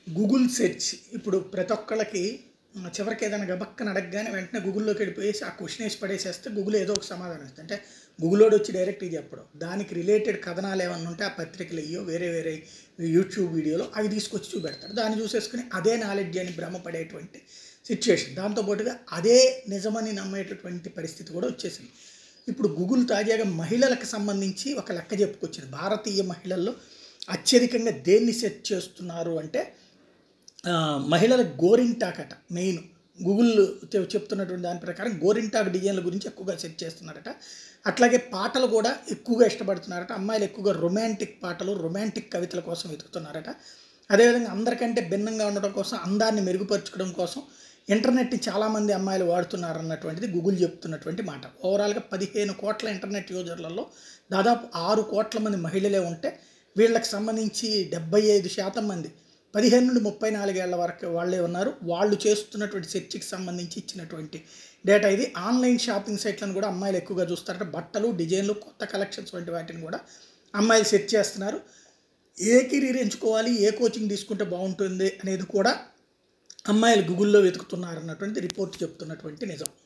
Google search ఇప్పుడు ప్రతి ఒక్కళ్ళకి ఆ, చివరికి ఏదైనా గబక్కన అడగగానే వెంటనే గూగుల్లోకి వెళ్ళిపోయేసి ఆ క్వశ్చన్ వేసి పడేసేస్తే గూగుల్ ఏదో ఒక సమాధానం ఇస్తుంది అంటే గూగుల్లోడు వచ్చి డైరెక్ట్గా చెప్పడం దానికి రిలేటెడ్ కథనాలు ఏమన్నా ఉంటే ఆ పత్రికలు అయ్యో వేరే వేరే యూట్యూబ్ వీడియోలో అవి తీసుకొచ్చి చూపెడతారు దాన్ని చూసేసుకుని అదే నాలెడ్జ్ అని భ్రమపడేటువంటి సిచ్యువేషన్ దాంతోపాటుగా అదే నిజమని నమ్మేటటువంటి పరిస్థితి కూడా వచ్చేసింది ఇప్పుడు గూగుల్ తాజాగా మహిళలకు సంబంధించి ఒక లెక్క చెప్పుకొచ్చింది భారతీయ మహిళల్లో అత్యధికంగా దేన్ని సెర్చ్ చేస్తున్నారు అంటే ఆ, మహిళల గోరింటాక్ అట మెయిన్ గూగుల్ చె- చెప్తున్నటువంటి దాని ప్రకారం గోరింటాక్ డిజైన్ల గురించి ఎక్కువగా సెర్చ్ చేస్తున్నారట అట్లాగే పాటలు కూడా ఎక్కువగా ఇష్టపడుతున్నారట అమ్మాయిలు ఎక్కువగా రొమాంటిక్ పాటలు రొమాంటిక్ కవితల కోసం వెతుకుతున్నారట అదేవిధంగా అందరికంటే భిన్నంగా ఉండడం కోసం అందాన్ని మెరుగుపరచుకోవడం కోసం ఇంటర్నెట్ని చాలామంది అమ్మాయిలు వాడుతున్నారు అన్నటువంటిది గూగుల్ చెప్తున్నటువంటి మాట ఓవరాల్గా పదిహేను కోట్ల ఇంటర్నెట్ యూజర్లలో దాదాపు ఆరు కోట్ల మంది మహిళలే ఉంటే వీళ్ళకి సంబంధించి డెబ్బై ఐదు శాతం మంది పదిహేను నుండి ముప్పై నాలుగేళ్ల వరకు వాళ్ళే ఉన్నారు వాళ్ళు చేస్తున్నటువంటి సెర్చ్కి సంబంధించి ఇచ్చినటువంటి డేటా ఇది ఆన్లైన్ షాపింగ్ సైట్లను కూడా అమ్మాయిలు ఎక్కువగా చూస్తారట బట్టలు డిజైన్లు కొత్త కలెక్షన్స్ వంటి వాటిని కూడా అమ్మాయిలు సెర్చ్ చేస్తున్నారు ఏ కెరీర్ ఎంచుకోవాలి ఏ కోచింగ్ తీసుకుంటే బాగుంటుంది అనేది కూడా అమ్మాయిలు గూగుల్లో వెతుకుతున్నారు అన్నటువంటి రిపోర్ట్ చెప్తున్నటువంటి నిజం